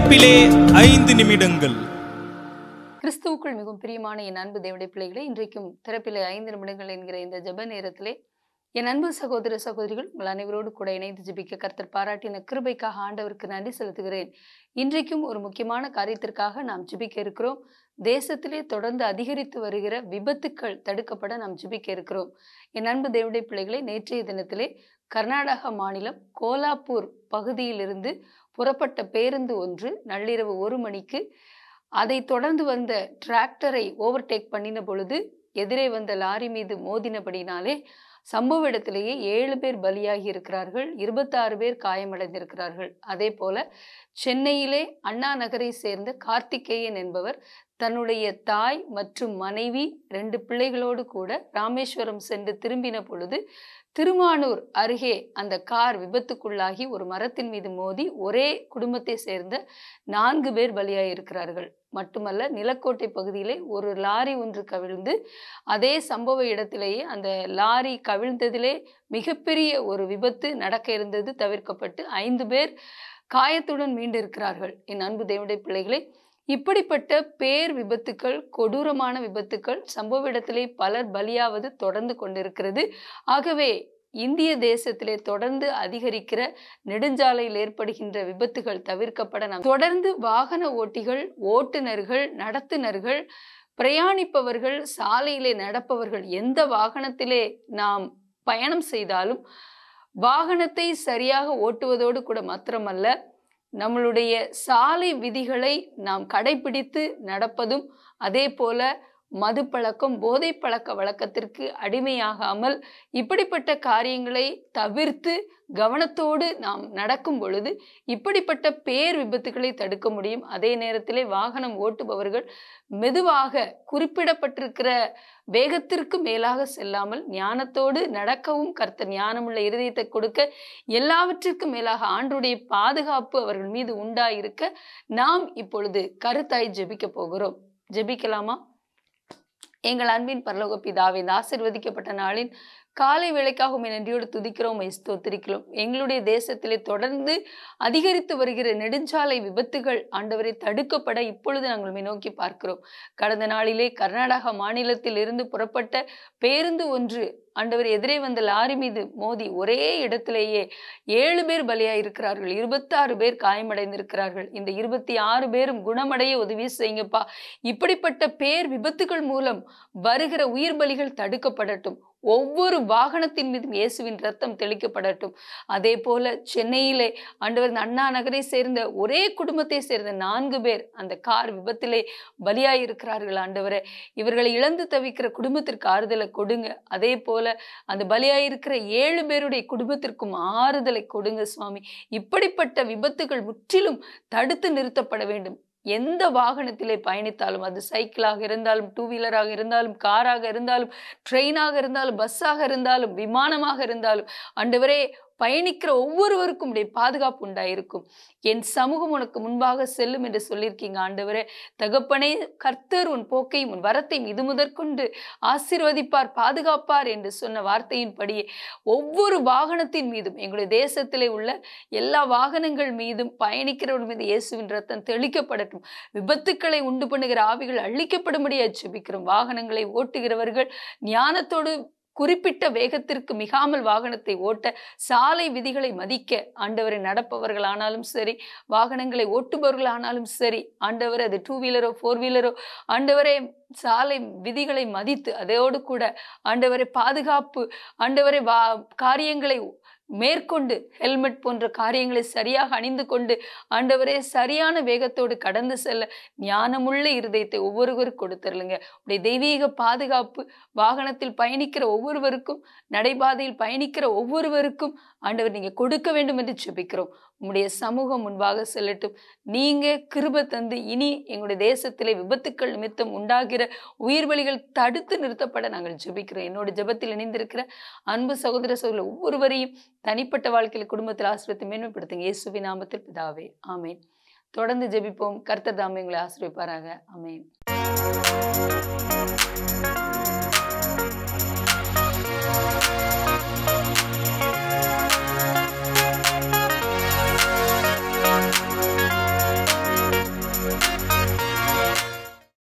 திறப்பிலே ஐந்து நிமிடங்கள் கிறிஸ்துவுக்குள் மிகவும் பிரியமான என் அன்பு தேவடைய பிள்ளைகளே இன்றைக்கும் திறப்பிலே ஐந்து நிமிடங்கள் என்கிற இந்த ஜெப நேரத்திலே என் அன்பு சகோதர சகோதரிகள் உங்கள் அனைவரோடு கூட இணைந்து ஜெபிக்க கர்த்தர் பாராட்டின கிருபைக்காக ஆண்டவருக்கு நன்றி செலுத்துகிறேன் இன்றைக்கும் ஒரு முக்கியமான காரியத்திற்காக நாம் ஜெபிக்க இருக்கிறோம் தேசத்திலே தொடர்ந்து அதிகரித்து வருகிற விபத்துக்கள் தடுக்கப்பட நாம் ஜெபிக்க இருக்கிறோம் என் அன்பு தேவடைய பிள்ளைகளை நேற்றைய தினத்திலே கர்நாடகா மாநிலம் கோலாப்பூர் பகுதியிலிருந்து புறப்பட்ட பேருந்து ஒன்று நள்ளிரவு ஒரு மணிக்கு அதை தொடர்ந்து வந்த டிராக்டரை ஓவர்டேக் பண்ணின பொழுது எதிரே வந்த லாரி மீது மோதினபடினாலே சம்பவ இடத்திலேயே ஏழு பேர் பலியாகி இருக்கிறார்கள் இருபத்தாறு பேர் காயமடைந்திருக்கிறார்கள் அதே போல சென்னையிலே அண்ணா நகரை சேர்ந்த கார்த்திகேயன் என்பவர் தன்னுடைய தாய் மற்றும் மனைவி ரெண்டு பிள்ளைகளோடு கூட ராமேஸ்வரம் சென்று திரும்பின பொழுது திருமானூர் அருகே அந்த கார் விபத்துக்குள்ளாகி ஒரு மரத்தின் மீது மோதி ஒரே குடும்பத்தை சேர்ந்த நான்கு பேர் பலியாயிருக்கிறார்கள் மட்டுமல்ல நிலக்கோட்டை பகுதியிலே ஒரு லாரி ஒன்று கவிழ்ந்து அதே சம்பவ இடத்திலேயே அந்த லாரி கவிழ்ந்ததிலே மிகப்பெரிய ஒரு விபத்து நடக்க இருந்தது தவிர்க்கப்பட்டு ஐந்து பேர் காயத்துடன் மீண்டிருக்கிறார்கள் என் அன்பு தேவனுடைய பிள்ளைகளே இப்படிப்பட்ட பேர் விபத்துக்கள் கொடூரமான விபத்துக்கள் சம்பவ இடத்திலே பலர் பலியாவது தொடர்ந்து கொண்டிருக்கிறது ஆகவே இந்திய தேசத்திலே தொடர்ந்து அதிகரிக்கிற நெடுஞ்சாலையில் ஏற்படுகின்ற விபத்துகள் தவிர்க்கப்பட நாம் தொடர்ந்து வாகன ஓட்டிகள் ஓட்டுநர்கள் நடத்துனர்கள் பிரயாணிப்பவர்கள் சாலையிலே நடப்பவர்கள் எந்த வாகனத்திலே நாம் பயணம் செய்தாலும் வாகனத்தை சரியாக ஓட்டுவதோடு கூட மாத்திரமல்ல நம்மளுடைய சாலை விதிகளை நாம் கடைபிடித்து நடப்பதும் அதே போல மது பழக்கம் போதை பழக்க வழக்கத்திற்கு அடிமையாகாமல் இப்படிப்பட்ட காரியங்களை தவிர்த்து கவனத்தோடு நாம் நடக்கும் பொழுது இப்படிப்பட்ட பேர் விபத்துகளை தடுக்க முடியும் அதே நேரத்திலே வாகனம் ஓட்டுபவர்கள் மெதுவாக குறிப்பிடப்பட்டிருக்கிற வேகத்திற்கு மேலாக செல்லாமல் ஞானத்தோடு நடக்கவும் கர்த்தர் ஞானமுள்ள இருதயத்தை கொடுக்க எல்லாவற்றிற்கும் மேலாக ஆண்டுடைய பாதுகாப்பு அவர்கள் மீது உண்டாயிருக்க நாம் இப்பொழுது கருத்தாய் ஜெபிக்க போகிறோம் ஜெபிக்கலாமா எங்கள் அன்பின் பரலோக பிதாவே இந்த ஆசிர்வதிக்கப்பட்ட நாளின் காலை வேளைக்காக உண்மை நன்றியோடு துதிக்கிறோம் ஸ்தோத்திரிக்கிறோம் எங்களுடைய தேசத்திலே தொடர்ந்து அதிகரித்து வருகிற நெடுஞ்சாலை விபத்துகள் ஆண்டவரை தடுக்கப்பட இப்பொழுது நாங்கள் உம்மை நோக்கி பார்க்கிறோம் கடந்த நாளிலே கர்நாடகா மாநிலத்தில் இருந்து புறப்பட்ட பேருந்து ஒன்று ஆண்டவர் எதிரே வந்த லாரி மீது மோதி ஒரே இடத்திலேயே ஏழு பேர் பலியாயிருக்கிறார்கள் இருபத்தாறு பேர் காயமடைந்திருக்கிறார்கள் இந்த இருபத்தி ஆறு பேரும் குணமடைய உதவி செய்யுங்கப்பா இப்படிப்பட்ட பேர் விபத்துகள் மூலம் வருகிற உயிர் பலிகள் தடுக்கப்படட்டும் ஒவ்வொரு வாகனத்தின் மீதும் இயேசுவின் ரத்தம் தெளிக்கப்படட்டும் அதே போல சென்னையிலே ஆண்டவர் இந்த அண்ணா நகரை சேர்ந்த ஒரே குடும்பத்தை சேர்ந்த நான்கு பேர் அந்த கார் விபத்திலே பலியாயிருக்கிறார்கள் ஆண்டவரே இவர்களை இழந்து தவிக்கிற குடும்பத்திற்கு ஆறுதலை கொடுங்க அதே போல அந்த பலியாயிருக்கிற ஏழு பேருடைய குடும்பத்திற்கும் ஆறுதலை கொடுங்க சுவாமி இப்படிப்பட்ட விபத்துகள் முற்றிலும் தடுத்து நிறுத்தப்பட வேண்டும் எந்த வாகனத்திலே பயணித்தாலும் அது சைக்கிளாக இருந்தாலும் டூ வீலராக இருந்தாலும் காராக இருந்தாலும் ட்ரெயினாக இருந்தாலும் பஸ்ஸாக இருந்தாலும் விமானமாக இருந்தாலும் ஆண்டவரே பயணிக்கிற ஒவ்வொருவருக்கும் உடைய பாதுகாப்பு உண்டாயிருக்கும் என் சமூகம் உனக்கு முன்பாக செல்லும் என்று சொல்லியிருக்கீங்க ஆண்டவரே தகப்பனே கர்த்தர் உன் போக்கையும் உன் வரத்தையும் இது முதற்கொண்டு ஆசீர்வதிப்பார் பாதுகாப்பார் என்று சொன்ன வார்த்தையின்படியே ஒவ்வொரு வாகனத்தின் மீதும் எங்களுடைய தேசத்திலே உள்ள எல்லா வாகனங்கள் மீதும் பயணிக்கிறவர்கள் மீது இயேசுவின் ரத்தம் தெளிக்கப்படட்டும் விபத்துக்களை உண்டு பண்ணுகிற ஆவிகள் அழிக்கப்படும்படியா ஜெபிக்கிறோம் வாகனங்களை ஓட்டுகிறவர்கள் ஞானத்தோடு குறிப்பிட்ட வேகத்திற்கு மிகாமல் வாகனத்தை ஓட்ட சாலை விதிகளை மதிக்க ஆண்டவரை நடப்பவர்களானாலும் சரி வாகனங்களை ஓட்டுபவர்களானாலும் சரி ஆண்டவர் அது டூ வீலரோ ஃபோர் வீலரோ ஆண்டவரே சாலை விதிகளை மதித்து அதோடு கூட ஆண்டவரை பாதுகாப்பு ஆண்டவரை வா காரியங்களை மேற்கொண்டு ஹெல்மெட் போன்ற காரியங்களை சரியாக அணிந்து கொண்டு ஆண்டவரே சரியான வேகத்தோடு கடந்து செல்ல ஞானமுள்ள இருதயத்தை ஒவ்வொருவரும் கொடுத்துருலுங்க உடைய தெய்வீக பாதுகாப்பு வாகனத்தில் பயணிக்கிற ஒவ்வொருவருக்கும் நடைபாதையில் பயணிக்கிற ஒவ்வொருவருக்கும் ஆண்டவர் நீங்க கொடுக்க வேண்டும் என்று ஜெபிக்கிறோம் உம்முடைய சமூகம் முன்பாக செல்லட்டும் நீங்க கிருப தந்து இனி எங்களுடைய தேசத்திலே விபத்துக்கள் நிமித்தம் உண்டாகிற உயிர் பலிகள் தடுத்து நிறுத்தப்பட நாங்கள் ஜெபிக்கிறோம் என்னோட ஜெபத்தில் இணைந்திருக்கிற அன்பு சகோதர சகோதர ஒவ்வொருவரையும் தனிப்பட்ட வாழ்க்கையில் குடும்பத்தில் ஆசிரியத்தை மேன்மைப்படுத்துங்க இயேசுவி நாமத்தில் பிதாவே ஆமேன் தொடர்ந்து ஜெபிப்போம் கர்த்தர் தாமே உங்களை ஆசிரியப்பாராக ஆமேன்